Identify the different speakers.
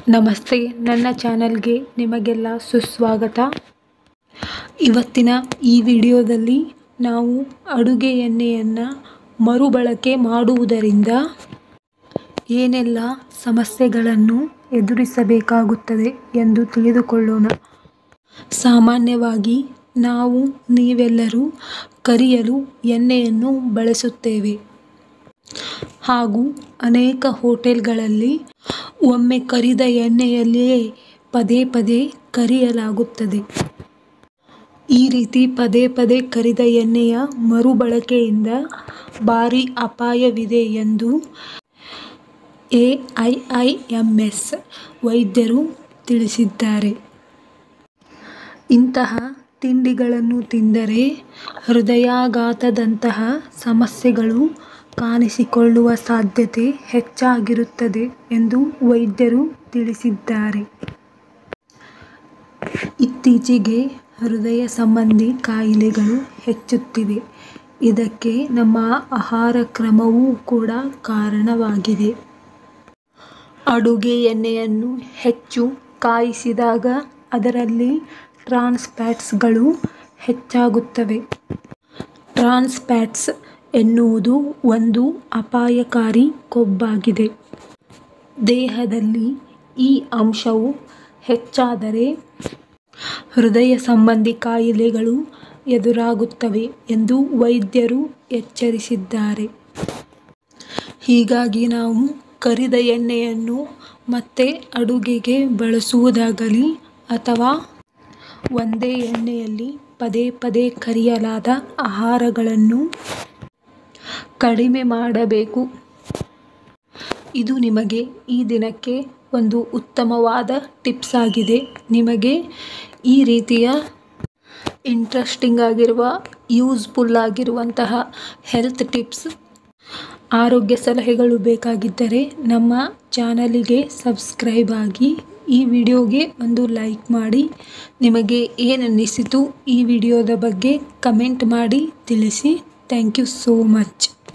Speaker 1: ನಮಸ್ತೆ ನನ್ನ ಚಾನಲ್ಗೆ ನಿಮಗೆಲ್ಲ ಸುಸ್ವಾಗತ ಇವತ್ತಿನ ಈ ವಿಡಿಯೋದಲ್ಲಿ ನಾವು ಅಡುಗೆ ಎಣ್ಣೆಯನ್ನು ಮರುಬಳಕೆ ಮಾಡುವುದರಿಂದ ಏನೆಲ್ಲ ಸಮಸ್ಯೆಗಳನ್ನು ಎದುರಿಸಬೇಕಾಗುತ್ತದೆ ಎಂದು ತಿಳಿದುಕೊಳ್ಳೋಣ ಸಾಮಾನ್ಯವಾಗಿ ನಾವು ನೀವೆಲ್ಲರೂ ಕರಿಯಲು ಎಣ್ಣೆಯನ್ನು ಬಳಸುತ್ತೇವೆ ಹಾಗೂ ಅನೇಕ ಹೋಟೆಲ್ಗಳಲ್ಲಿ ಒಮ್ಮೆ ಕರಿದ ಎಣ್ಣೆಯಲ್ಲಿಯೇ ಪದೇ ಪದೇ ಕರಿಯಲಾಗುತ್ತದೆ ಈ ರೀತಿ ಪದೇ ಪದೇ ಕರಿದ ಎಣ್ಣೆಯ ಮರುಬಳಕೆಯಿಂದ ಭಾರಿ ಅಪಾಯವಿದೆ ಎಂದು ಎಐಐಎಂಎಸ್ ವೈದ್ಯರು ತಿಳಿಸಿದ್ದಾರೆ ಇಂತಹ ತಿಂಡಿಗಳನ್ನು ತಿಂದರೆ ಹೃದಯಾಘಾತದಂತಹ ಸಮಸ್ಯೆಗಳು ಕಾಣಿಸಿಕೊಳ್ಳುವ ಸಾಧ್ಯತೆ ಹೆಚ್ಚಾಗಿರುತ್ತದೆ ಎಂದು ವೈದ್ಯರು ತಿಳಿಸಿದ್ದಾರೆ ಇತ್ತೀಚೆಗೆ ಹೃದಯ ಸಂಬಂಧಿ ಕಾಯಿಲೆಗಳು ಹೆಚ್ಚುತ್ತಿವೆ ಇದಕ್ಕೆ ನಮ್ಮ ಆಹಾರ ಕ್ರಮವೂ ಕೂಡ ಕಾರಣವಾಗಿದೆ ಅಡುಗೆ ಎಣ್ಣೆಯನ್ನು ಹೆಚ್ಚು ಕಾಯಿಸಿದಾಗ ಅದರಲ್ಲಿ ಟ್ರಾನ್ಸ್ ಫ್ಯಾಟ್ಸ್ಗಳು ಹೆಚ್ಚಾಗುತ್ತವೆ ಟ್ರಾನ್ಸ್ ಫ್ಯಾಟ್ಸ್ ಎನ್ನುವುದು ಒಂದು ಅಪಾಯಕಾರಿ ಕೊಬ್ಬಾಗಿದೆ ದೇಹದಲ್ಲಿ ಈ ಅಂಶವು ಹೆಚ್ಚಾದರೆ ಹೃದಯ ಸಂಬಂಧಿ ಕಾಯಿಲೆಗಳು ಎದುರಾಗುತ್ತವೆ ಎಂದು ವೈದ್ಯರು ಎಚ್ಚರಿಸಿದ್ದಾರೆ ಹೀಗಾಗಿ ನಾವು ಕರಿದ ಎಣ್ಣೆಯನ್ನು ಮತ್ತೆ ಅಡುಗೆಗೆ ಬಳಸುವುದಾಗಲಿ ಅಥವಾ ಒಂದೇ ಎಣ್ಣೆಯಲ್ಲಿ ಪದೇ ಪದೇ ಕರಿಯಲಾದ ಆಹಾರಗಳನ್ನು ಕಡಿಮೆ ಮಾಡಬೇಕು ಇದು ನಿಮಗೆ ಈ ದಿನಕ್ಕೆ ಒಂದು ಉತ್ತಮವಾದ ಟಿಪ್ಸ್ ಆಗಿದೆ ನಿಮಗೆ ಈ ರೀತಿಯ ಇಂಟ್ರೆಸ್ಟಿಂಗ್ ಆಗಿರುವ ಯೂಸ್ಫುಲ್ ಆಗಿರುವಂತಹ ಹೆಲ್ತ್ ಟಿಪ್ಸ್ ಆರೋಗ್ಯ ಸಲಹೆಗಳು ಬೇಕಾಗಿದ್ದರೆ ನಮ್ಮ ಚಾನಲಿಗೆ ಸಬ್ಸ್ಕ್ರೈಬ್ ಆಗಿ ಈ ವಿಡಿಯೋಗೆ ಒಂದು ಲೈಕ್ ಮಾಡಿ ನಿಮಗೆ ಏನನ್ನಿಸಿತು ಈ ವಿಡಿಯೋದ ಬಗ್ಗೆ ಕಮೆಂಟ್ ಮಾಡಿ ತಿಳಿಸಿ ಥ್ಯಾಂಕ್ ಯು ಸೋ ಮಚ್